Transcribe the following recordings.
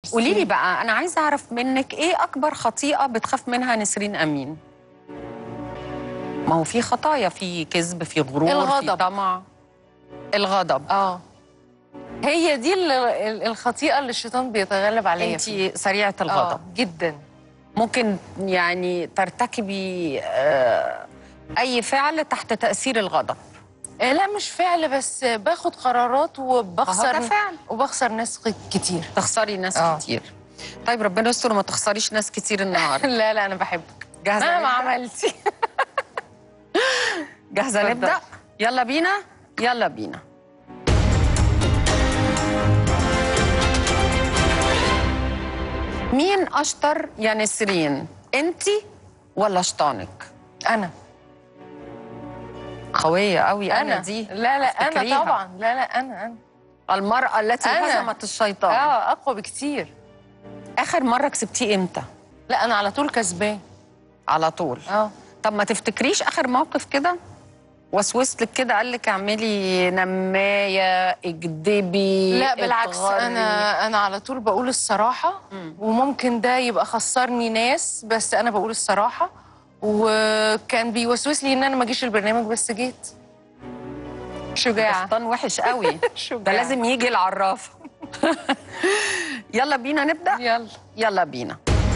قولي لي بقى انا عايزه اعرف منك ايه اكبر خطيئه بتخاف منها نسرين امين ما هو في خطايا في كذب في غرور في الغضب. طمع الغضب اه هي دي ال- ال- الخطيئه اللي الشيطان بيتغلب عليها انت فيها. سريعه آه الغضب جدا ممكن يعني ترتكبي آه، اي فعل تحت تاثير الغضب آه لا مش فعل بس باخد قرارات أهو وبخسر ده فعل. وبخسر ناس كتير تخسري ناس آه. كتير طيب ربنا يستر وما تخسريش ناس كتير النهارده لا لا انا بحبك جاهزه مهما نبدأ؟ عملتي جاهزه اتفضل. نبدا يلا بينا يلا بينا مين اشطر يا نسرين انتي ولا شطانك انا قويه قوي انا, انا دي لا لا انا افتكريها. طبعا لا لا انا انا المراه التي أنا. هزمت الشيطان اه اقوى بكتير اخر مره كسبتيه امتى لا انا على طول كسبان على طول اه طب ما تفتكريش اخر موقف كده وسوس لك كده قال لك اعملي نمايه اكدبي لا بالعكس اتغري. انا انا على طول بقول الصراحه مم. وممكن ده يبقى خسرني ناس بس انا بقول الصراحه وكان بيوسوس لي ان انا ما اجيش البرنامج بس جيت ده شجاعه شيطان وحش قوي ده شجاعه لازم يجي العرافه يلا بينا نبدا يلا يلا بينا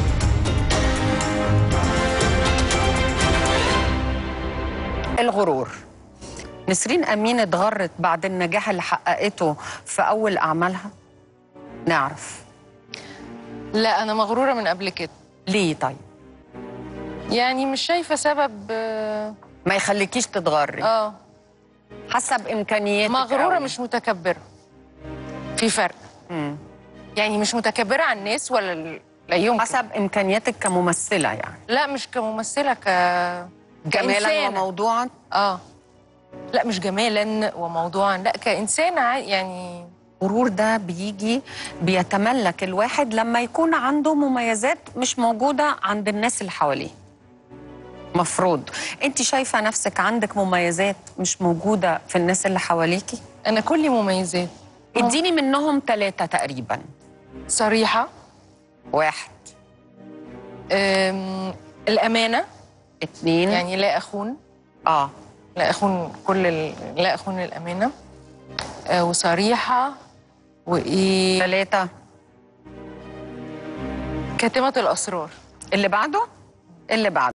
الغرور نسرين امين اتغرت بعد النجاح اللي حققته في اول اعمالها نعرف لا انا مغروره من قبل كده ليه طيب يعني مش شايفه سبب اه ما يخليكيش تتغري آه. حسب امكانياتك مغروره قوي. مش متكبره في فرق مم. يعني مش متكبره على الناس ولا ال- لا يمكن حسب امكانياتك كممثله يعني لا مش كممثله ك جمالا كإنسانة. وموضوعا اه لا مش جمالا وموضوعا لا كانسانه عا- يعني الغرور ده بيجي بيتملك الواحد لما يكون عنده مميزات مش موجودة عند الناس اللي حواليه مفروض انت شايفة نفسك عندك مميزات مش موجودة في الناس اللي حواليكي انا كلي مميزات اديني منهم ثلاثة تقريبا صريحه واحد أم، الامانه اتنين يعني يعني لا اخون اه لا اخون كل ال... لا اخون الامانه آه وصريحه وايه ثلاثة كاتمه الاسرار اللي بعده اللي بعده